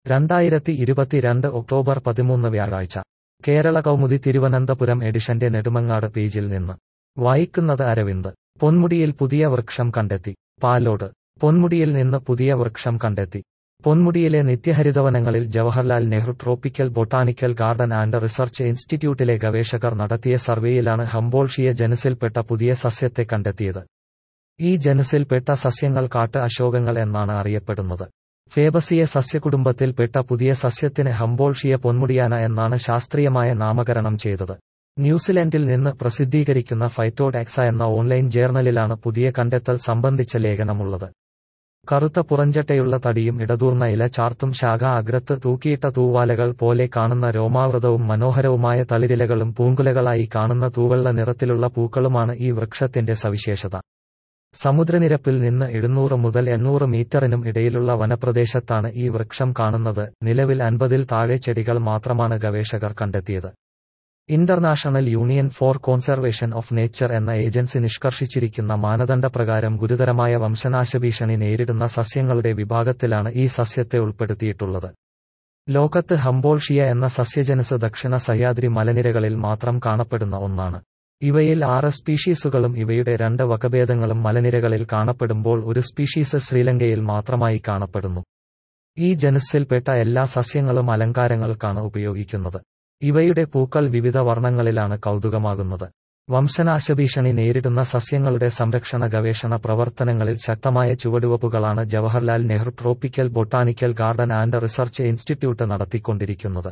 രണ്ടായിരത്തി ഇരുപത്തിരണ്ട് ഒക്ടോബർ പതിമൂന്ന് വ്യാഴാഴ്ച കേരള കൗമുദി തിരുവനന്തപുരം എഡിഷന്റെ നെടുമങ്ങാട് പേജിൽ നിന്ന് വായിക്കുന്നത് അരവിന്ദ് പൊന്മുടിയിൽ പുതിയ വൃക്ഷം കണ്ടെത്തി പാലോട് പൊന്മുടിയിൽ നിന്ന് പുതിയ വൃക്ഷം കണ്ടെത്തി പൊന്മുടിയിലെ നിത്യഹരിതവനങ്ങളിൽ Jawaharlal Nehru tropical botanical garden and research ഇൻസ്റ്റിറ്റ്യൂട്ടിലെ ഗവേഷകർ നടത്തിയ സർവേയിലാണ് ഹംബോൾഷിയ ജനുസിൽപ്പെട്ട പുതിയ സസ്യത്തെ കണ്ടെത്തിയത് ഈ ജനുസിൽപ്പെട്ട സസ്യങ്ങൾ കാട്ട് അശോകങ്ങൾ എന്നാണ് അറിയപ്പെടുന്നത് ഫേബസിയ സസ്യകുടുംബത്തിൽപ്പെട്ട പുതിയ സസ്യത്തിന് ഹംബോൾഷിയ പൊന്മുടിയാന എന്നാണ് ശാസ്ത്രീയമായ നാമകരണം ചെയ്തത് ന്യൂസിലൻഡിൽ നിന്ന് പ്രസിദ്ധീകരിക്കുന്ന ഫൈറ്റോഡാക്സ എന്ന ഓൺലൈൻ ജേർണലിലാണ് പുതിയ കണ്ടെത്തൽ സംബന്ധിച്ച ലേഖനമുള്ളത് കറുത്ത പുറഞ്ചട്ടയുള്ള തടിയും ഇടതൂർന്ന ഇല ചാർത്തും ശാഖ അഗ്രത്ത് തൂക്കിയിട്ട തൂവാലകൾ പോലെ കാണുന്ന രോമാവൃതവും മനോഹരവുമായ തളിരിലകളും പൂങ്കുലകളായി കാണുന്ന തൂവെള്ള നിറത്തിലുള്ള പൂക്കളുമാണ് ഈ വൃക്ഷത്തിന്റെ സവിശേഷത സമുദ്രനിരപ്പിൽ നിന്ന് എഴുന്നൂറ് മുതൽ എണ്ണൂറ് മീറ്ററിനും ഇടയിലുള്ള വനപ്രദേശത്താണ് ഈ വൃക്ഷം കാണുന്നത് നിലവിൽ അൻപതിൽ താഴെ ചെടികൾ മാത്രമാണ് ഗവേഷകർ കണ്ടെത്തിയത് international union for conservation of nature എന്ന ഏജൻസി നിഷ്കർഷിച്ചിരിക്കുന്ന മാനദണ്ഡപ്രകാരം ഗുരുതരമായ വംശനാശഭീഷണി നേരിടുന്ന സസ്യങ്ങളുടെ വിഭാഗത്തിലാണ് ഈ സസ്യത്തെ ഉൾപ്പെടുത്തിയിട്ടുള്ളത് ലോകത്ത് ഹംബോൾഷിയ എന്ന സസ്യജനസ് ദക്ഷിണ സഹ്യാദ്രി മലനിരകളിൽ മാത്രം കാണപ്പെടുന്ന ഒന്നാണ് ഇവയിൽ ആറ് സ്പീഷീസുകളും ഇവയുടെ രണ്ട് വകഭേദങ്ങളും മലനിരകളിൽ കാണപ്പെടുമ്പോൾ ഒരു സ്പീഷീസ് ശ്രീലങ്കയിൽ മാത്രമായി കാണപ്പെടുന്നു ഈ ജനുസിൽപ്പെട്ട എല്ലാ സസ്യങ്ങളും അലങ്കാരങ്ങൾക്കാണ് ഉപയോഗിക്കുന്നത് ഇവയുടെ പൂക്കൾ വിവിധ വർണ്ണങ്ങളിലാണ് കൗതുകമാകുന്നത് വംശനാശഭീഷണി നേരിടുന്ന സസ്യങ്ങളുടെ സംരക്ഷണ ഗവേഷണ പ്രവർത്തനങ്ങളിൽ ശക്തമായ ചുവടുവപ്പുകളാണ് Jawaharlal Nehru tropical botanical garden and research institute നടത്തിക്കൊണ്ടിരിക്കുന്നത്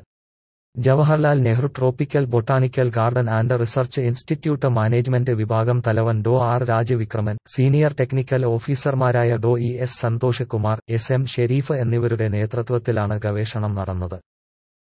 Jawaharlal Nehru tropical botanical garden and research institute management വിഭാഗം തലവൻ ഡോ ആർ രാജവിക്രമൻ സീനിയർ ടെക്നിക്കൽ ഓഫീസർമാരായ ഡോ E S Santhosh Kumar S M Sherif എന്നിവരുടെ നേതൃത്വത്തിലാണ് ഗവേഷണം നടന്നത്